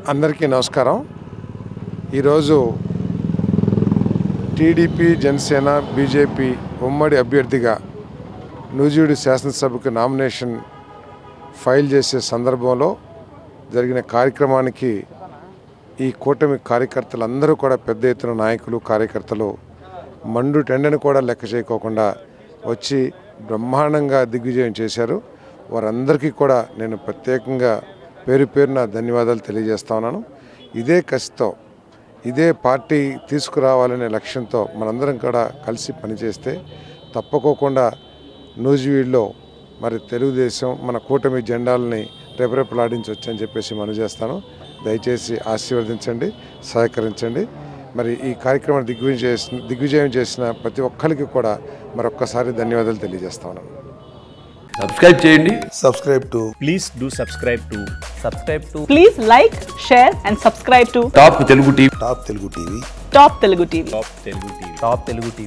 అందరికీ నమస్కారం ఈరోజు టీడీపీ జనసేన బీజేపీ ఉమ్మడి అభ్యర్థిగా నూజివీడు శాసనసభకు నామినేషన్ ఫైల్ చేసే సందర్భంలో జరిగిన కార్యక్రమానికి ఈ కూటమి కార్యకర్తలందరూ కూడా పెద్ద ఎత్తున నాయకులు కార్యకర్తలు మండు టెండను కూడా లెక్క చేయకోకుండా వచ్చి బ్రహ్మాండంగా దిగ్విజయం చేశారు వారందరికీ కూడా నేను ప్రత్యేకంగా పేరు పేరున ధన్యవాదాలు తెలియజేస్తా ఉన్నాను ఇదే కసితో ఇదే పార్టీ తీసుకురావాలనే లక్ష్యంతో మనందరం కూడా కలిసి పనిచేస్తే తప్పకోకుండా నూజివీడులో మరి తెలుగుదేశం మన కూటమి జెండాలని రెపరెపలాడించవచ్చని చెప్పేసి మనం చేస్తాను దయచేసి ఆశీర్వదించండి సహకరించండి మరి ఈ కార్యక్రమాన్ని దిగ్విజయం చేసిన దిగ్విజయం చేసిన ప్రతి ఒక్కరికి కూడా మరొక్కసారి ధన్యవాదాలు తెలియజేస్తా ఉన్నాను సబ్స్క్రైబ్ చేయండి subscribe to Please do subscribe to subscribe to Please like, share, and subscribe to top Telugu TV Top Telugu TV. Top Telugu TV. Top Telugu TV. Top Telugu TV.